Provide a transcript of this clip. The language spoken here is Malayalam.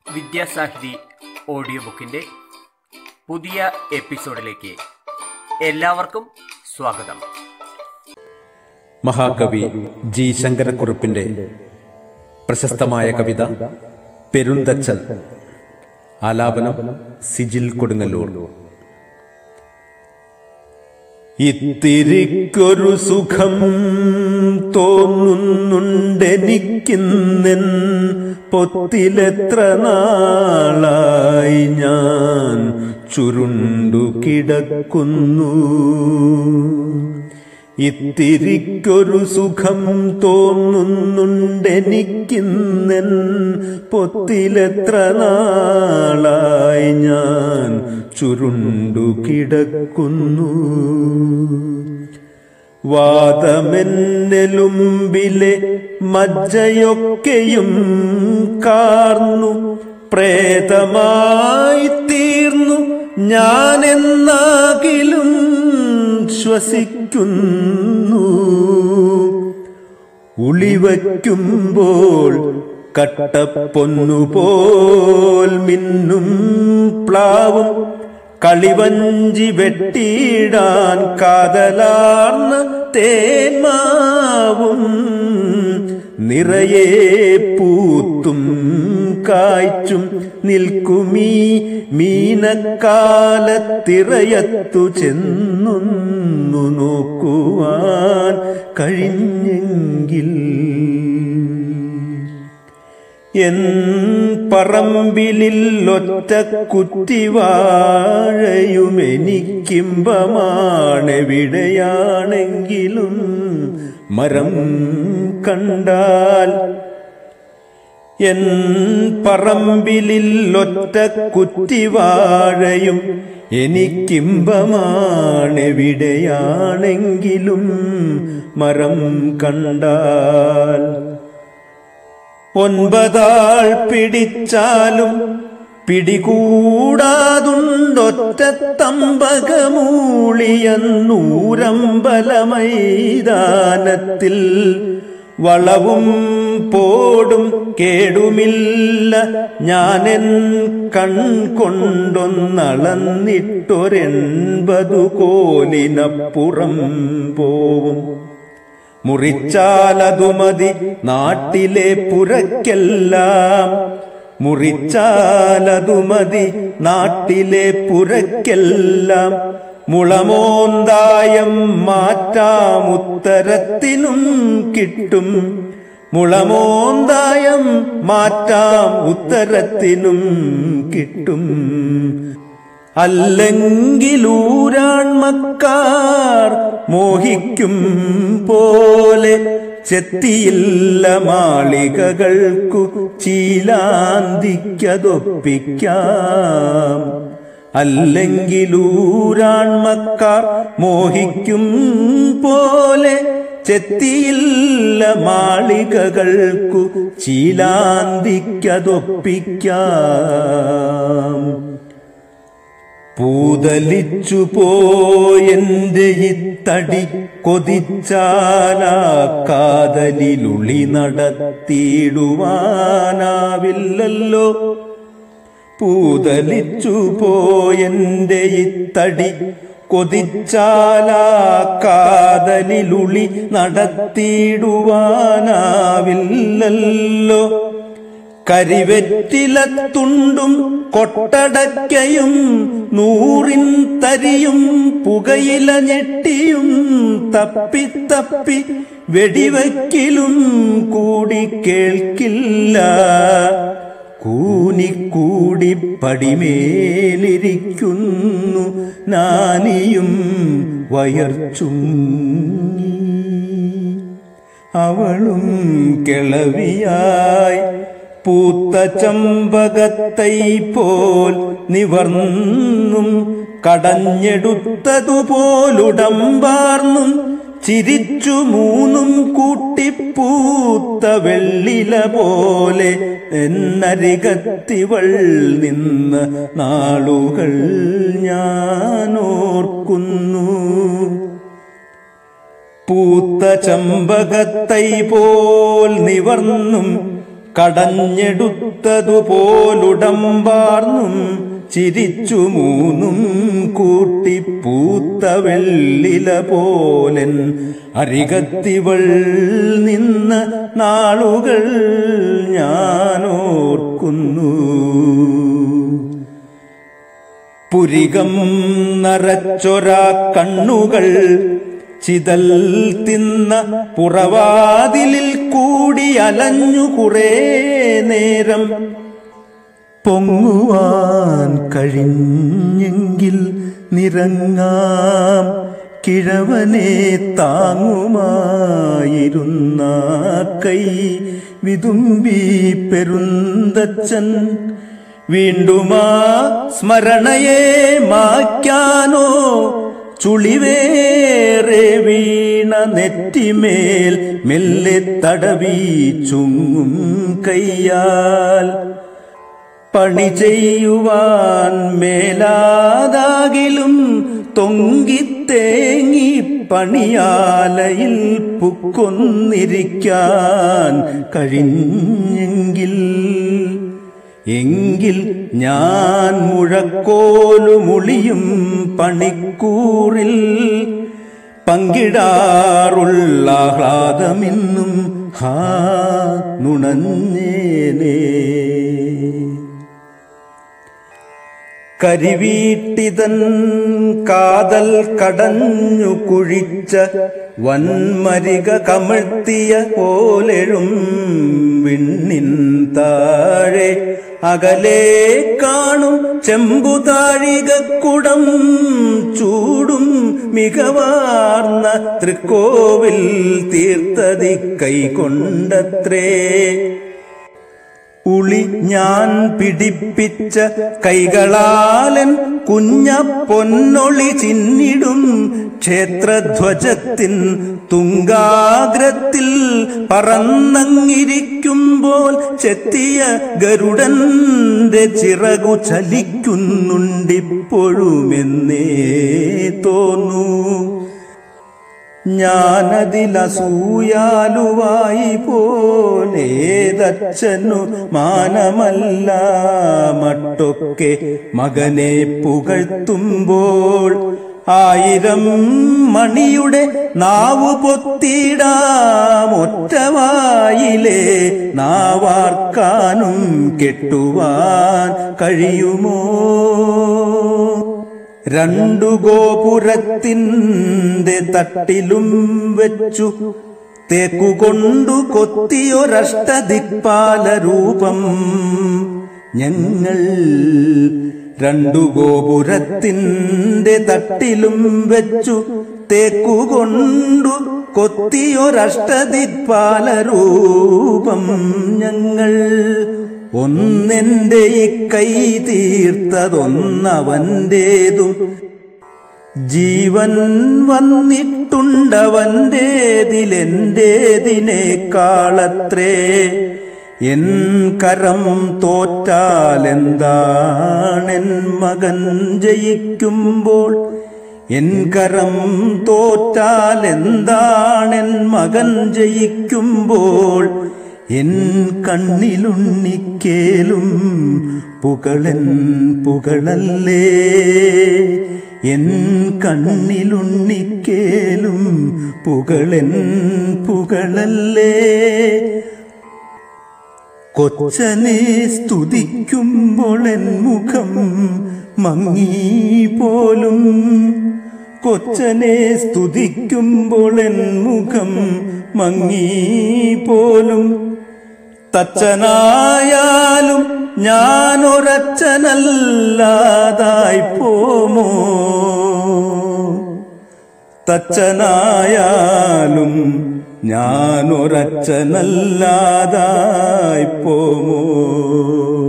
വിദ്യാസാഹിതി ഓഡിയോ ബുക്കിൻ്റെ പുതിയ എപ്പിസോഡിലേക്ക് എല്ലാവർക്കും സ്വാഗതം മഹാകവി ജി ശങ്കരക്കുറുപ്പിന്റെ പ്രശസ്തമായ കവിത പെരുന്തച്ചൻ ആലാപനം സിജിൽ കൊടുങ്ങല്ലൂർ ഇത്തിരിക്കൊരു സുഖം തോന്നുന്നുണ്ടെനിക്കിന്നെൻ പൊത്തിലെത്ര നാളായി ഞാൻ ചുരുണ്ടു കിടക്കുന്നു ഇത്തിരിക്കൊരു സുഖം തോന്നുന്നുണ്ടെനിക്കിന്നെൻ പൊത്തിലെത്ര നാളായി ഞാൻ ചുരുണ്ടു കിടക്കുന്നു വാദമെന്നെലുമ്പിലെ മജ്ജയൊക്കെയും കാർന്നു പ്രേതമായി തീർന്നു ഞാനെന്നാകിലും ശ്വസിക്കുന്നു ഉളിവയ്ക്കുമ്പോൾ കട്ടപ്പൊന്നുപോൽ മിന്നും പ്ലാവും കളിവഞ്ചി വെട്ടിയിടാൻ കാതലാർന്ന തേന്മാവും നിറയെ പൂത്തും കായ്ച്ചും നിൽക്കുമീ മീനക്കാലത്തിറയത്തു ചെന്നൊന്നു നോക്കുവാൻ കഴിഞ്ഞെങ്കിൽ എൻ പറമ്പിലിൽ ഒറ്റ കുറ്റിവാഴയുമെനിക്കിമ്പമാണെവിടെയാണെങ്കിലും മരം കണ്ടാൽ എൻ പറമ്പിലിൽ ഒറ്റ കുറ്റിവാഴയും എനിക്കിമ്പമാണെവിടെയാണെങ്കിലും മരം കണ്ടാൽ ഒൻപതാൾ പിടിച്ചാലും പിടികൂടാതുണ്ടൊറ്റ തമ്പകമൂളിയന്നൂരമ്പല മൈതാനത്തിൽ വളവും പോടും കേടുമില്ല ഞാനെൻ കൺ കൊണ്ടൊന്നളന്നിട്ടൊരെൺപതു കോലിനപ്പുറം പോവും മുറിച്ചാലതുമതി നാട്ടിലെ പുരക്കെല്ലാം മുറിച്ചാലതുമതി നാട്ടിലെ പുരക്കെല്ലാം മുളമോന്തായം മാറ്റാം ഉത്തരത്തിനും കിട്ടും മുളമോന്തായം മാറ്റാം ഉത്തരത്തിനും കിട്ടും അല്ലെങ്കിലൂരാൺമക്കാർ മോഹിക്കും പോലെ ചെത്തിയില്ല മാളികകൾക്കു ചീലാന്തിക്കതൊപ്പിക്കാം അല്ലെങ്കിലൂരാൺമക്കാർ മോഹിക്കും പോലെ ചെത്തിയില്ല മാളികകൾക്കു ചീലാന്തിക്കതൊപ്പിക്കാം പൂതലിച്ചു പോയെന്റെ ഇത്തടി കൊതിച്ചാലാ കാതലിലുളി നടത്തിയിടുവാനാവില്ലല്ലോ പൂതലിച്ചു പോയെന്റെ ഇത്തടി കൊതിച്ചാലാ കാതലിലുളി നടത്തിയിടുവാനാവില്ലല്ലോ കരിവെറ്റിലത്തുണ്ടും കൊട്ടടക്കയും നൂറിൻ തരിയും പുകയില ഞെട്ടിയും തപ്പിത്തപ്പി വെടിവയ്ക്കിലും കൂടി കേൾക്കില്ല കൂനിക്കൂടി പടിമേലിരിക്കുന്നു നാനിയും വയർച്ചുങ്ങി അവളും കിളവിയായി പൂത്ത ചമ്പകത്തൈ പോൽ നിവർന്നും കടഞ്ഞെടുത്തതുപോലുടമ്പാർന്നും ചിരിച്ചു മൂന്നും കൂട്ടിപ്പൂത്ത വെള്ളില പോലെ എന്നരികത്തിവൾ നിന്ന നാളുകൾ ഞാനോർക്കുന്നു പൂത്ത ചമ്പകത്തൈ പോൽ നിവർന്നും കടഞ്ഞെടുത്തതുപോലുടമ്പാർന്നും ചിരിച്ചു മൂന്നും കൂട്ടി പൂത്ത വെള്ളില പോലൻ അരികത്തിവൾ നിന്ന നാളുകൾ ഞാനോർക്കുന്നു പുരികം നരച്ചൊരാ കണ്ണുകൾ ചിതൽ തിന്ന പുറവാതിലിൽ കൂടി അലഞ്ഞു കുറേ നേരം പൊങ്ങുവാൻ കഴിഞ്ഞെങ്കിൽ നിറങ്ങാം കിഴവനെ താങ്ങുമായിരുന്ന കൈ വിതുമ്പി പെരുന്തച്ചൻ വീണ്ടുമാ സ്മരണയെ മായ്ക്കാനോ ചുളിവേറെ വീണ നെറ്റിമേൽ മെല്ലെ തടവി ചുങ്ങും കയ്യാൽ പണി ചെയ്യുവാൻ മേലാതാകിലും തൊങ്കിത്തേങ്ങി പണിയാലയിൽ പുക്കൊന്നിരിക്കാൻ കഴിഞ്ഞെങ്കിൽ എങ്കിൽ ഞാൻ മുഴക്കോലുമുളിയും പണിക്കൂറിൽ പങ്കിടാറുള്ള ആഹ്ലാദമിന്നും ഹാ നുണഞ്ഞേനേ കരിവീട്ടിതൻ കാതൽ കടഞ്ഞു കുഴിച്ച വൻമരിക കമഴ്ത്തിയ പോലെഴും വിണ്ണിൻ താഴെ അകലെ കാണും ചെമ്പുതാഴികക്കുടം ചൂടും മികവാർന്ന തൃക്കോവിൽ തീർത്തതി കൈകൊണ്ടത്രേ ഉളി ഞാൻ പിടിപ്പിച്ച കൈകളാലൻ കുഞ്ഞ പൊന്നൊളി ചിന്നിടും ക്ഷേത്രധ്വജത്തിൻ തുങ്കാഗ്രത്തിൽ പറന്നങ്ങിരിക്കുമ്പോൾ ചെത്തിയ ഗരുഡന്റെ ചിറകു ചലിക്കുന്നുണ്ടിപ്പോഴുമെന്നേ തോന്നൂ ഞാനതിലസൂയാലുവായി പോലേതച്ഛനു മാനമല്ല മട്ടൊക്കെ മകനെ പുകഴ്ത്തുമ്പോൾ ആയിരം മണിയുടെ നാവു പൊത്തിടാം ഒറ്റവായിലെ നാവാർക്കാനും കെട്ടുവാൻ കഴിയുമോ രണ്ടു ഗോപുരത്തിൻ്റെ തട്ടിലും വെച്ചു തേക്കുകൊണ്ടു കൊത്തിയൊരഷ്ടദിക്പാല രൂപം ഞങ്ങൾ രണ്ടു ഗോപുരത്തിൻ്റെ തട്ടിലും വെച്ചു തേക്കുകൊണ്ടു കൊത്തിയൊരഷ്ടദിക്പാല രൂപം ഞങ്ങൾ ഒന്നെന്റെ ഈ കൈ തീർത്തതൊന്നവന്റേതും ജീവൻ വന്നിട്ടുണ്ടവന്റേതിലെന്റേതിനേക്കാളത്രേ എൻ കരം തോറ്റാലെന്താണെൻ മകൻ ജയിക്കുമ്പോൾ എൻ കരം തോറ്റാലെന്താണെൻ മകൻ ജയിക്കുമ്പോൾ എൻ കണ്ണിലുണ്ണിക്കേലും പുകളൻ പുകളല്ലേ എൻ കണ്ണിലുണ്ണിക്കേലും പുകളൻ പുകളല്ലേ കൊച്ചനെ സ്തുതിക്കുമ്പോൾ എൻ മുഖം മങ്ങി പോലും കൊച്ചനെ സ്തുതിക്കുമ്പോൾ എൻ മുഖം മങ്ങി പോലും തച്ചനായാലും ഞാനൊരച്ഛനല്ലാതായി പോമോ തച്ചനായാലും ഞാനൊരച്ഛനല്ലാതായി പോമോ